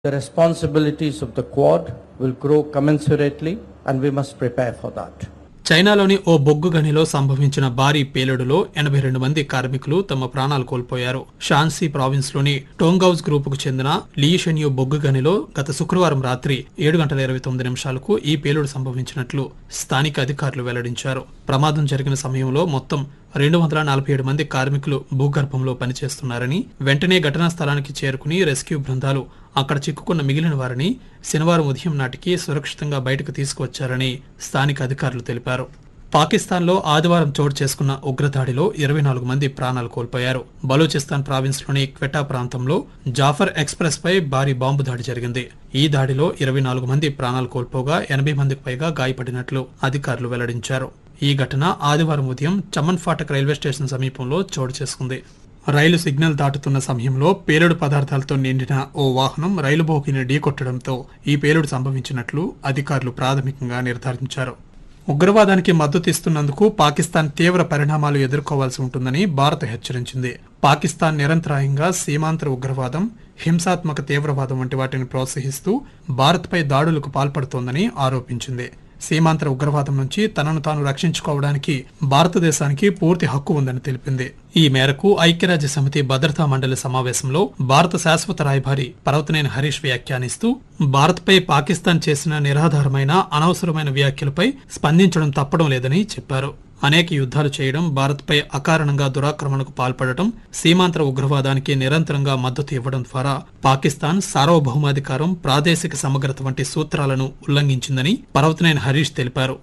The responsibilities of the Quad will grow commensurately, and we must prepare for that. చైనాలోని ఓ బొగ్గు గనిలో సంభవించిన భారీ పేలుడులో ఎనభై రెండు మంది కార్మికులు తమ ప్రాణాలు కోల్పోయారు షాన్సీ ప్రావిన్స్ లోని టోంగౌజ్ గ్రూప్ కు చెందిన లీషెన్యూ బొగ్గు గనిలో గత శుక్రవారం రాత్రి ఏడు గంటల ఇరవై తొమ్మిది నిమిషాలకు ఈ పేలుడు సంభవించినట్లు స్థానిక అధికారులు వెల్లడించారు ప్రమాదం జరిగిన సమయంలో మొత్తం రెండు వందల నలభై ఏడు మంది కార్మికులు భూగర్భంలో పనిచేస్తున్నారని వెంటనే ఘటనా స్థలానికి చేరుకుని రెస్క్యూ బృందాలు అక్కడ చిక్కుకున్న మిగిలిన వారిని శనివారం ఉదయం నాటికి సురక్షితంగా బయటకు తీసుకువచ్చారని స్థానిక అధికారులు తెలిపారు పాకిస్తాన్లో ఆదివారం చోటు చేసుకున్న ఉగ్రదాడిలో ఇరవై నాలుగు మంది ప్రాణాలు కోల్పోయారు బలూచిస్తాన్ ప్రావిన్స్లోని క్వెటా ప్రాంతంలో జాఫర్ ఎక్స్ప్రెస్ పై భారీ బాంబు దాడి జరిగింది ఈ దాడిలో ఇరవై నాలుగు మంది ప్రాణాలు కోల్పోగా ఎనభై మందికి పైగా గాయపడినట్లు అధికారులు వెల్లడించారు ఈ ఘటన ఆదివారం ఉదయం చమన్ ఫాటక్ రైల్వే స్టేషన్ సమీపంలో చోటు చేసుకుంది రైలు సిగ్నల్ దాటుతున్న సమయంలో పేలుడు పదార్థాలతో నిండిన ఓ వాహనం రైలు బోగిని ఢీకొట్టడంతో ఈ పేలుడు సంభవించినట్లు అధికారులు ప్రాథమికంగా నిర్ధారించారు ఉగ్రవాదానికి మద్దతు ఇస్తున్నందుకు పాకిస్తాన్ తీవ్ర పరిణామాలు ఎదుర్కోవాల్సి ఉంటుందని భారత్ హెచ్చరించింది పాకిస్తాన్ నిరంతరాయంగా సీమాంతర ఉగ్రవాదం హింసాత్మక తీవ్రవాదం వంటి వాటిని ప్రోత్సహిస్తూ భారత్పై దాడులకు పాల్పడుతోందని ఆరోపించింది సీమాంతర ఉగ్రవాదం నుంచి తనను తాను రక్షించుకోవడానికి భారతదేశానికి పూర్తి హక్కు ఉందని తెలిపింది ఈ మేరకు ఐక్యరాజ్య సమితి భద్రతా మండలి సమావేశంలో భారత శాశ్వత రాయబారి పర్వతనేని హరీష్ వ్యాఖ్యానిస్తూ భారత్పై పాకిస్తాన్ చేసిన నిరాధారమైన అనవసరమైన వ్యాఖ్యలపై స్పందించడం తప్పడం లేదని చెప్పారు అనేక యుద్ధాలు చేయడం భారత్పై అకారణంగా దురాక్రమణకు పాల్పడటం సీమాంతర ఉగ్రవాదానికి నిరంతరంగా మద్దతు ఇవ్వడం ద్వారా పాకిస్తాన్ సార్వభౌమాధికారం ప్రాదేశిక సమగ్రత వంటి సూత్రాలను ఉల్లంఘించిందని పర్వతనేని హరీష్ తెలిపారు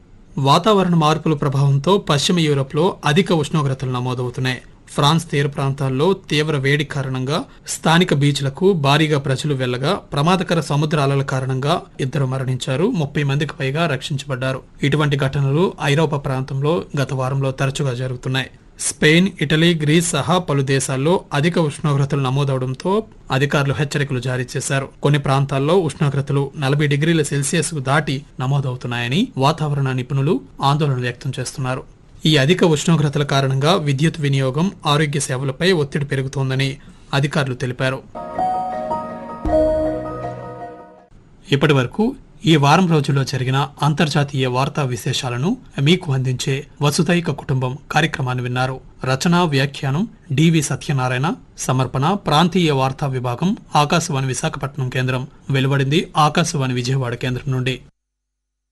వాతావరణ మార్పుల ప్రభావంతో పశ్చిమ యూరప్లో అధిక ఉష్ణోగ్రతలు నమోదవుతున్నాయి ఫ్రాన్స్ తీర ప్రాంతాల్లో తీవ్ర వేడి కారణంగా స్థానిక బీచ్లకు భారీగా ప్రజలు వెళ్లగా ప్రమాదకర సముద్ర అలల కారణంగా ఇద్దరు మరణించారు ముప్పై మందికి పైగా రక్షించబడ్డారు ఇటువంటి ఘటనలు ఐరోపా ప్రాంతంలో గత వారంలో తరచుగా జరుగుతున్నాయి స్పెయిన్ ఇటలీ గ్రీస్ సహా పలు దేశాల్లో అధిక ఉష్ణోగ్రతలు నమోదవడంతో అధికారులు హెచ్చరికలు జారీ చేశారు కొన్ని ప్రాంతాల్లో ఉష్ణోగ్రతలు నలభై డిగ్రీల సెల్సియస్ కు దాటి నమోదవుతున్నాయని వాతావరణ నిపుణులు ఆందోళన వ్యక్తం చేస్తున్నారు ఈ అధిక ఉష్ణోగ్రతల కారణంగా విద్యుత్ వినియోగం ఆరోగ్య సేవలపై ఒత్తిడి పెరుగుతోందని అధికారులు తెలిపారు ఇప్పటి వరకు ఈ వారం రోజుల్లో జరిగిన అంతర్జాతీయ వార్తా విశేషాలను మీకు అందించే వసుదైక కుటుంబం కార్యక్రమాన్ని విన్నారు రచన వ్యాఖ్యానం డివి సత్యనారాయణ సమర్పణ ప్రాంతీయ వార్తా విభాగం ఆకాశవాణి విశాఖపట్నం కేంద్రం వెలువడింది ఆకాశవాణి విజయవాడ కేంద్రం నుండి